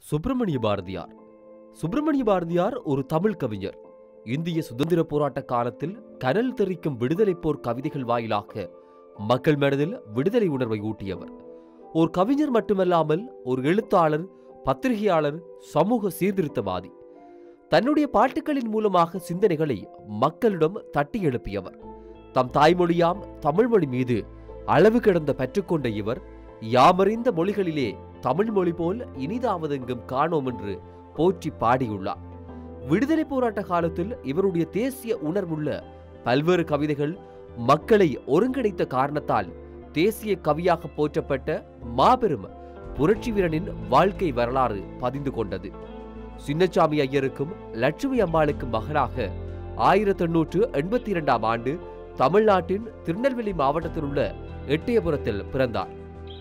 சுப்பிரமணிய பாரதியார் சுப்பிரமணிய பாரதியார் ஒரு தமிழ் கவிஞர் இந்திய சுதந்திர போராட்ட காலத்தில் கனல் தெறிக்கும் விடுதலை போர் கவிதைகள் வாயிலாக மக்கள் மனதில் விடுதலை உணர்வை ஊட்டியவர் ஒரு கவிஞர் மட்டுமல்லாமல் ஒரு எழுத்தாளர் பத்திரிகையாளர் சமூக சீர்திருத்தவாதி தன்னுடைய பாட்டுகளின் மூலமாக சிந்தனைகளை மக்களிடம் தட்டி எழுப்பியவர் தம் தாய்மொழியாம் தமிழ்மொழி மீது அளவு கிடந்த பற்றுக்கொண்ட இவர் யாமறிந்த மொழிகளிலே தமிழ் மொழி போல் இனிதாவதெங்கும் காணோம் என்று போற்றி பாடியுள்ளார் விடுதலை போராட்ட காலத்தில் இவருடைய தேசிய உணர்வுள்ள பல்வேறு கவிதைகள் மக்களை ஒருங்கிணைத்த காரணத்தால் தேசிய கவியாக போற்றப்பட்ட மாபெரும் புரட்சி வீரனின் வாழ்க்கை வரலாறு பதிந்து கொண்டது சின்னசாமி ஐயருக்கும் லட்சுமி அம்மாளுக்கும் மகனாக ஆயிரத்தி எண்ணூற்று எண்பத்தி இரண்டாம் ஆண்டு தமிழ்நாட்டின் திருநெல்வேலி மாவட்டத்தில் உள்ள எட்டயபுரத்தில் பிறந்தார்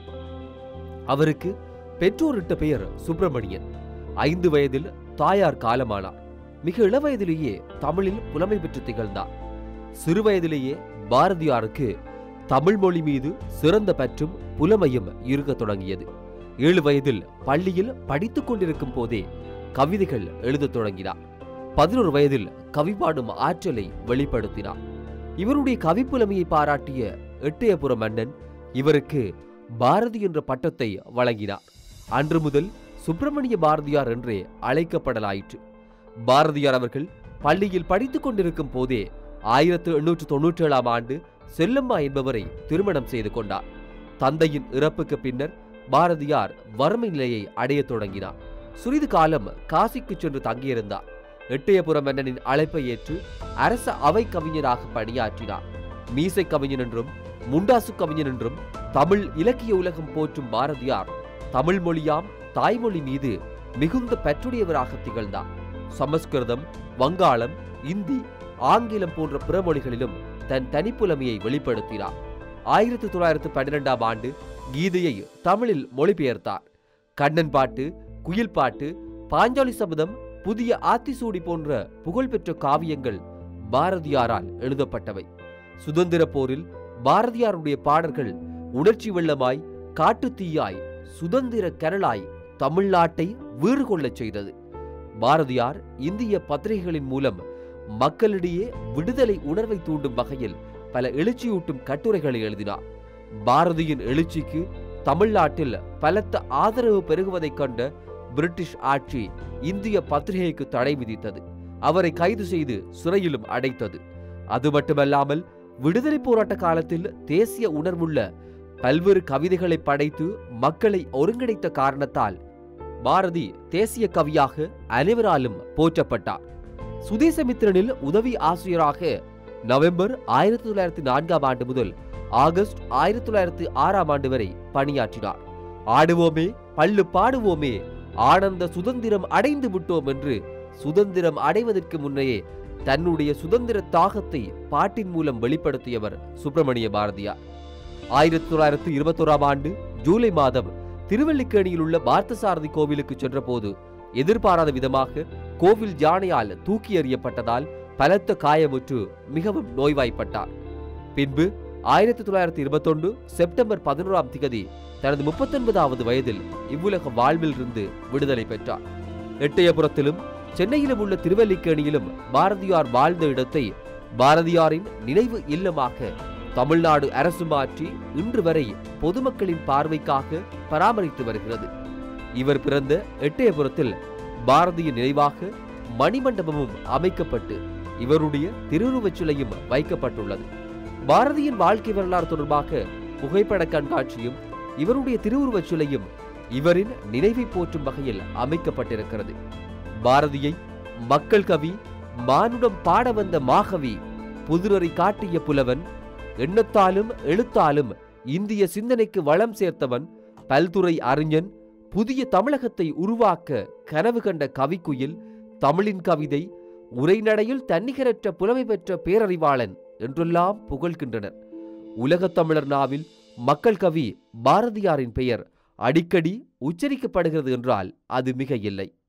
அவருக்கு பெற்றோரிட்ட பெயர் சுப்பிரமணியன் ஐந்து வயதில் தாயார் காலமானார் மிக இளவயதிலேயே தமிழில் புலமை பெற்று திகழ்ந்தார் சிறுவயதிலேயே பாரதியாருக்கு தமிழ் மொழி மீது சிறந்த பற்றும் புலமையும் இருக்கத் தொடங்கியது ஏழு வயதில் பள்ளியில் படித்துக் கொண்டிருக்கும் போதே கவிதைகள் எழுதத் தொடங்கினார் பதினோரு வயதில் கவி பாடும் ஆற்றலை வெளிப்படுத்தினார் இவருடைய கவிப்புலமையை பாராட்டிய எட்டயபுர மன்னன் இவருக்கு பாரதி என்ற பட்டத்தை வழங்கினார் அன்று முதல் சுப்பிரமணிய பாரதியார் என்றே அழைக்கப்படலாயிற்று பாரதியார் அவர்கள் பள்ளியில் படித்துக் கொண்டிருக்கும் போதே ஆயிரத்து எண்ணூற்று தொன்னூற்றி ஏழாம் ஆண்டு செல்லம்மா என்பவரை திருமணம் செய்து கொண்டார் தந்தையின் இறப்புக்கு பின்னர் பாரதியார் வறுமை நிலையை அடையத் தொடங்கினார் சிறிது காலம் காசிக்கு சென்று தங்கியிருந்தார் எட்டயபுர மன்னனின் அழைப்பை ஏற்று அரச அவை கவிஞராக பணியாற்றினார் மீசை கவிஞன் என்றும் முண்டாசு கவிஞன் என்றும் தமிழ் இலக்கிய உலகம் போற்றும் பாரதியார் தமிழ் மொழியாம் தாய்மொழி மீது மிகுந்த பற்றுடையவராக திகழ்ந்தார் சமஸ்கிருதம் வங்காளம் இந்தி ஆங்கிலம் போன்ற பிற மொழிகளிலும் தன் தனிப்புலமையை வெளிப்படுத்தினார் ஆயிரத்தி தொள்ளாயிரத்து பன்னிரெண்டாம் ஆண்டு கீதையை தமிழில் மொழிபெயர்த்தார் கண்ணன் பாட்டு குயில் பாட்டு பாஞ்சாலி சபதம் புதிய ஆத்திசூடி போன்ற புகழ்பெற்ற காவியங்கள் பாரதியாரால் எழுதப்பட்டவை சுதந்திர போரில் பாரதியாருடைய பாடல்கள் உணர்ச்சி வெள்ளமாய் காட்டுத்தீயாய் சுதந்திர கரலாய் தமிழ்நாட்டை வீறு கொள்ளச் செய்தது பாரதியார் இந்திய பத்திரிகைகளின் மூலம் மக்களிடையே விடுதலை உணர்வை தூண்டும் வகையில் பல எழுச்சியூட்டும் கட்டுரைகளை எழுதினார் பாரதியின் எழுச்சிக்கு தமிழ்நாட்டில் பலத்த ஆதரவு பெருகுவதைக் கண்ட பிரிட்டிஷ் ஆட்சி இந்திய பத்திரிகைக்கு தடை விதித்தது அவரை கைது செய்து சிறையிலும் அடைத்தது அது மட்டுமல்லாமல் விடுதலை போராட்ட காலத்தில் தேசிய உணர்வுள்ள பல்வேறு கவிதைகளை படைத்து மக்களை ஒருங்கிணைத்த காரணத்தால் பாரதி தேசிய கவியாக அனைவராலும் போற்றப்பட்டார் சுதேசமித்திரனில் உதவி ஆசிரியராக நவம்பர் ஆயிரத்தி தொள்ளாயிரத்தி நான்காம் ஆண்டு முதல் ஆகஸ்ட் ஆயிரத்தி தொள்ளாயிரத்தி ஆறாம் ஆண்டு வரை பணியாற்றினார் ஆடுவோமே பள்ளு பாடுவோமே ஆனந்த சுதந்திரம் அடைந்து விட்டோம் என்று சுதந்திரம் அடைவதற்கு முன்னையே தன்னுடைய சுதந்திர தாகத்தை பாட்டின் மூலம் வெளிப்படுத்தியவர் சுப்பிரமணிய பாரதியார் ஆயிரத்தி தொள்ளாயிரத்தி இருபத்தோராம் ஆண்டு ஜூலை மாதம் திருவல்லிக்கேணியில் உள்ள பார்த்தசாரதி கோவிலுக்கு சென்றபோது எதிர்பாராத விதமாக கோவில் யானையால் தூக்கி எறியப்பட்டதால் பலத்த காயமுற்று மிகவும் நோய்வாய்ப்பட்டார் பின்பு ஆயிரத்தி தொள்ளாயிரத்தி இருபத்தொன்று செப்டம்பர் பதினோராம் திகதி தனது முப்பத்தொன்பதாவது வயதில் இவ்வுலக வாழ்வில் இருந்து விடுதலை பெற்றார் எட்டயபுரத்திலும் சென்னையிலும் உள்ள திருவல்லிக்கேணியிலும் பாரதியார் வாழ்ந்த இடத்தை பாரதியாரின் நினைவு இல்லமாக தமிழ்நாடு அரசு மாற்றி இன்று வரை பொதுமக்களின் பார்வைக்காக பராமரித்து வருகிறது இவர் பிறந்த எட்டயபுரத்தில் பாரதியின் நினைவாக மணிமண்டபமும் அமைக்கப்பட்டு இவருடைய திருவுருவச் சிலையும் வைக்கப்பட்டுள்ளது பாரதியின் வாழ்க்கை வரலாறு தொடர்பாக புகைப்பட கண்காட்சியும் இவருடைய திருவுருவச் சிலையும் இவரின் நினைவை போற்றும் வகையில் அமைக்கப்பட்டிருக்கிறது பாரதியை மக்கள் கவி மானுடம் பாட வந்த மாகவி புதுநறி காட்டிய புலவன் எண்ணத்தாலும் எழுத்தாலும் இந்திய சிந்தனைக்கு வளம் சேர்த்தவன் பல்துறை அறிஞன் புதிய தமிழகத்தை உருவாக்க கனவு கண்ட கவிக்குயில் தமிழின் கவிதை உரைநடையில் தன்னிகரற்ற புலமை பெற்ற பேரறிவாளன் என்றெல்லாம் புகழ்கின்றனர் உலகத் தமிழர் நாவில் மக்கள் கவி பாரதியாரின் பெயர் அடிக்கடி உச்சரிக்கப்படுகிறது என்றால் அது மிக இல்லை